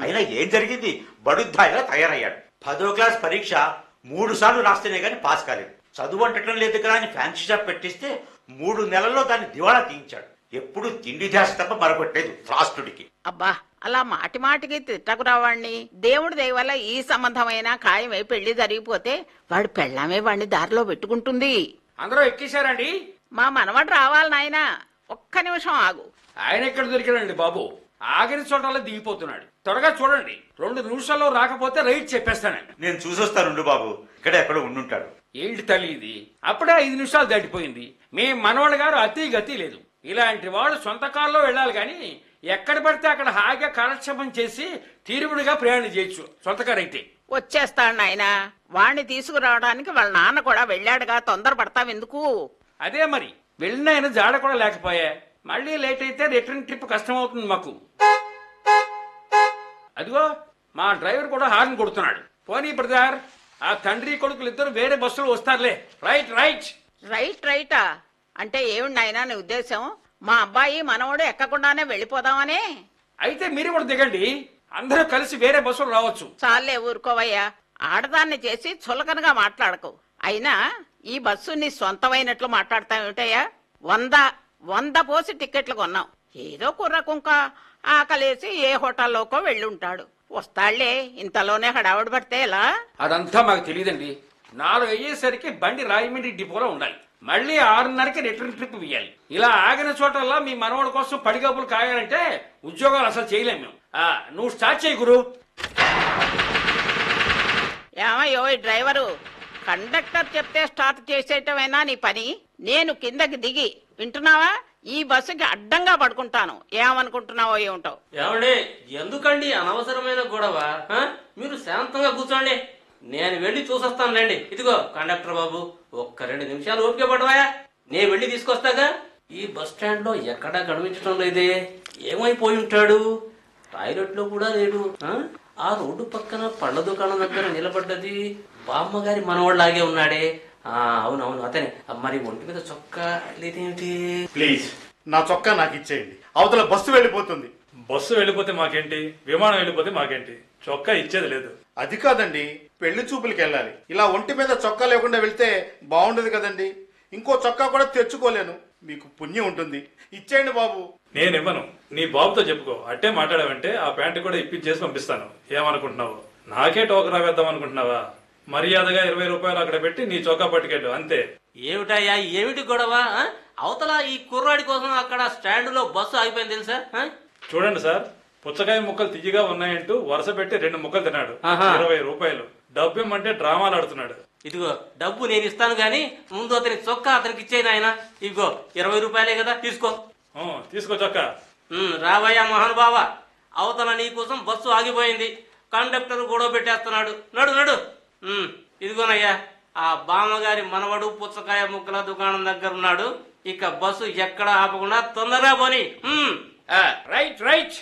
అయినా ఏం జరిగింది బడుద్దాయిలా తయారయ్యాడు పదో క్లాస్ పరీక్ష మూడు సార్లు రాస్తేనే గాని పాస్ కాలేదు చదువు అంటడం లేదు కదా అని ఫ్యాన్సీ షాప్ పెట్టిస్తే మూడు నెలల్లో దాన్ని దివాళా తీయించాడు ఎప్పుడు తిండి ధ్యాస తప్ప మరొకట్లేదు రాష్ట్రుడికి అబ్బా అలా మాటి మాటికి తిట్టకురావాణ్ణి దేవుడి దయ వల్ల ఈ సంబంధమైన ఖాయమై పెళ్లి జరిగిపోతే వాడు పెళ్ళామే వాడిని దారిలో పెట్టుకుంటుంది అందరూ ఎక్కేశారండి మా మనవడు రావాలి నాయనా ఒక్క నిమిషం ఆగు ఆయన ఎక్కడ దొరికాడండి బాబు ఆఖరి చోటలో దిగిపోతున్నాడు త్వరగా చూడండి రెండు నిమిషాల్లో రాకపోతే రైట్ చెప్పేస్తానండి నేను చూసొస్తానుండు బాబు ఇక్కడ ఎక్కడో ఉండుంటాడు ఏంటి తల్లి ఇది అప్పుడే ఐదు నిమిషాలు దాటిపోయింది మీ మనవాడు గారు అతి గతి లేదు ఇలాంటి వాడు సొంత కారులో వెళ్ళాలి కానీ ఎక్కడ పడితే అక్కడ హాయిగా కాలక్షేపం చేసి తీరుబడిగా ప్రయాణం చేయొచ్చు సొంత కారు అయితే వచ్చేస్తాడు నాయనా వాణ్ణి తీసుకురావడానికి వాళ్ళ నాన్న కూడా వెళ్ళాడుగా తొందరపడతావెందుకు అదే మరి వెళ్ళిన ఆయన జాడ కూడా లేకపోయా మళ్ళీ లేట్ అయితే రిటర్న్ ట్రిప్ కష్టం అవుతుంది మాకు అదిగో మా డ్రైవర్ కూడా హార్న్ కొడుతున్నాడు పోనీ బ్రదర్ ఆ తండ్రి కొడుకులు ఇద్దరు వేరే బస్సులో వస్తారులే రైట్ రైట్ రైట్ రైటా అంటే ఏమిటి నాయనా నీ ఉద్దేశం మా అబ్బాయి మనవడు ఎక్కకుండానే వెళ్ళిపోదామనే అయితే మీరు కూడా దిగండి అందరూ కలిసి వేరే బస్సులో రావచ్చు చాలే ఊరుకోవయ్యా ఆడదాన్ని చేసి చులకనగా మాట్లాడకు అయినా ఈ బస్సు నీ సొంతమైనట్లు మాట్లాడతావేమిటయ్యా వంద వంద పోసి టిక్కెట్లు కొన్నాం ఏదో కుర్ర కుంక ఆకలేసి ఏ హోటల్లోకో వెళ్ళుంటాడు వస్తాళ్లే ఇంతలోనే హడావుడి పడితే ఎలా అదంతా మాకు తెలియదండి నాలుగు అయ్యేసరికి బండి రాయమండ్రి డిపోలో ఉండాలి మళ్ళీ ఆరున్నరకి రిటర్న్ ట్రిప్ వేయాలి ఇలా ఆగిన చోటల్లా మీ మనవడి కోసం పడిగాపులు కాయాలంటే ఉద్యోగాలు అసలు చేయలేము మేము ఆ, నువ్వు స్టార్ట్ చేయి గురు ఏమయ్యో ఈ డ్రైవరు కండక్టర్ చెప్తే స్టార్ట్ చేసేయటమేనా నీ పని నేను కిందకి దిగి వింటున్నావా ఈ బస్సుకి అడ్డంగా పడుకుంటాను ఏమనుకుంటున్నావో ఏమిటో ఏమండి ఎందుకండి అనవసరమైన గొడవ ఆ? మీరు శాంతంగా కూర్చోండి నేను వెళ్ళి చూసొస్తానులేండి ఇదిగో కండక్టర్ బాబు ఒక్క రెండు నిమిషాలు ఓపిక పడవాయా నేను వెళ్ళి తీసుకొస్తాగా ఈ బస్ స్టాండ్ లో ఎక్కడా కనిపించడం లేదే ఏమైపోయి ఉంటాడు టాయిలెట్ లో కూడా లేడు ఆ? ఆ రోడ్డు పక్కన పళ్ళ దుకాణం దగ్గర నిలబడ్డది బామ్మగారి మనవాళ్ళలాగే ఉన్నాడే ఆ అవునవును అతనే మరి ఒంటి మీద చొక్కా లేదేమిటి ప్లీజ్ నా చొక్కా నాకు ఇచ్చేయండి అవతల బస్సు వెళ్ళిపోతుంది బస్సు వెళ్ళిపోతే మాకేంటి విమానం వెళ్ళిపోతే మాకేంటి చొక్కా ఇచ్చేది లేదు అది కాదండి పెళ్లి చూపులకి వెళ్ళాలి ఇలా ఒంటి మీద చొక్కా లేకుండా వెళ్తే బాగుండదు కదండి ఇంకో చొక్కా కూడా తెచ్చుకోలేను మీకు పుణ్యం ఉంటుంది ఇచ్చేయండి బాబు నేను ఇవ్వను నీ బాబుతో చెప్పుకో అట్టే మాట్లాడావంటే ఆ ప్యాంటు కూడా ఇప్పించేసి పంపిస్తాను ఏమనుకుంటున్నావు నాకే టోకరా వేద్దాం అనుకుంటున్నావా మర్యాదగా ఇరవై రూపాయలు అక్కడ పెట్టి నీ చొక్కా పట్టుకెళ్ళు అంతే ఏమిటయ్యా ఏమిటి గొడవ ఆ? అవతల ఈ కుర్రాడి కోసం అక్కడ స్టాండ్ లో బస్సు ఆగిపోయింది తెలుసా ఆ? చూడండి సార్ పుచ్చకాయ ముక్కలు తియ్యగా ఉన్నాయంటూ వరుస పెట్టి రెండు ముక్కలు తిన్నాడు ఆహా. ఇరవై రూపాయలు డబ్బు ఇమ్మంటే డ్రామాలు ఆడుతున్నాడు ఇదిగో డబ్బు నేను ఇస్తాను గాని ముందు అతని చొక్కా అతనికి ఇచ్చేయి నాయన ఇదిగో ఇరవై రూపాయలే కదా తీసుకో ఆ, తీసుకో చొక్కా ఉమ్, రావయ్యా మహానుభావ అవతల నీ కోసం బస్సు ఆగిపోయింది కండక్టర్ గొడవ పెట్టేస్తున్నాడు నడు నడు ఉమ్, ఇదిగోనయ్యా ఆ బామ్మగారి మనవడు పుచ్చకాయ ముక్కల దుకాణం దగ్గర ఉన్నాడు ఇక బస్సు ఎక్కడ ఆపకుండా తొందరగా పోని ఉమ్. ఆ, రైట్ రైట్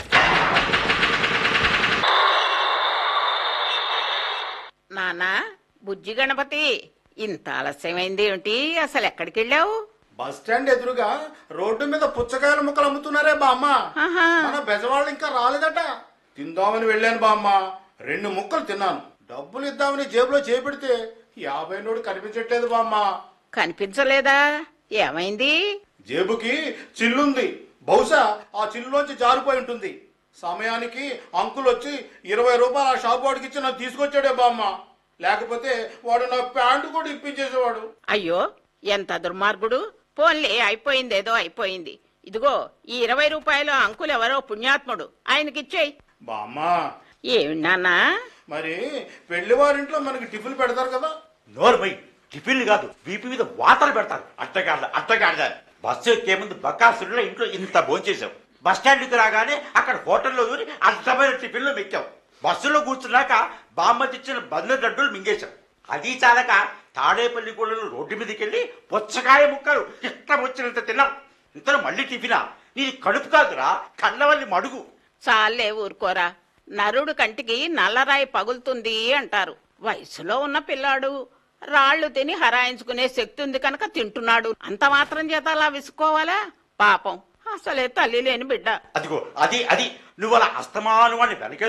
నానా బుజ్జి గణపతి ఇంత ఆలస్యమైంది ఏమిటి అసలు ఎక్కడికి వెళ్ళావు బస్ స్టాండ్ ఎదురుగా రోడ్డు మీద పుచ్చకాయల ముక్కలు అమ్ముతున్నారే బామ్మ ఆహా. మన బెజవాళ్ళు ఇంకా రాలేదట తిందామని వెళ్ళాను బామ్మ రెండు ముక్కలు తిన్నాను డబ్బులు ఇద్దామని జేబులో చేపెడితే యాభై నోడు కనిపించట్లేదు బామ్మ కనిపించలేదా ఏమైంది జేబుకి చిల్లుంది బహుశా ఆ చిల్లులోంచి జారిపోయి ఉంటుంది సమయానికి అంకుల్ వచ్చి ఇరవై రూపాయలు ఆ షాప్ వాడికి ఇచ్చి నన్ను తీసుకొచ్చాడే బామ్మ లేకపోతే వాడు నా ప్యాంటు కూడా ఇప్పించేసేవాడు అయ్యో ఎంత దుర్మార్గుడు పోన్లే అయిపోయిందేదో అయిపోయింది ఇదిగో ఈ ఇరవై రూపాయలు అంకులు ఎవరో పుణ్యాత్ముడు ఆయనకిచ్చేయి బామ్మ ఏమి నాన్నా మరి పెళ్లి వారింట్లో మనకి టిఫిన్ పెడతారు కదా నోర్మై టిఫిన్లు కాదు వీపు మీద వాతలు పెడతారు అట్టగాళ్ళ అట్టగాళ్ళ బస్సు ఎక్కే ముందు బకాసురులో ఇంట్లో ఇంత భోంచేసావు బస్ స్టాండ్కి రాగానే అక్కడ హోటల్లో దూరి అర్థమైన టిఫిన్లు మెక్కావు బస్సులో కూర్చున్నాక బామ్మ తెచ్చిన బండ్ల లడ్డూలు మింగేశావు అది చాలక తాడేపల్లి గూడలు రోడ్డు మీదకి వెళ్ళి పుచ్చకాయ ముక్కలు ఇష్టం వచ్చినంత తిన్నావు ఇంతలో మళ్ళీ టిఫినా నీ కడుపు కాదురా కళ్ళవల్లి మడుగు చాలే ఊరుకోరా నరుడు కంటికి నల్లరాయి పగులుతుంది అంటారు వయసులో ఉన్న పిల్లాడు రాళ్లు తిని హరాయించుకునే శక్తి ఉంది కనుక తింటున్నాడు అంత మాత్రం చేత అలా విసుకోవాలా పాపం అసలే తల్లి లేని బిడ్డ అదిగో అది అది నువ్వు అలా అస్తమాను అని వెనక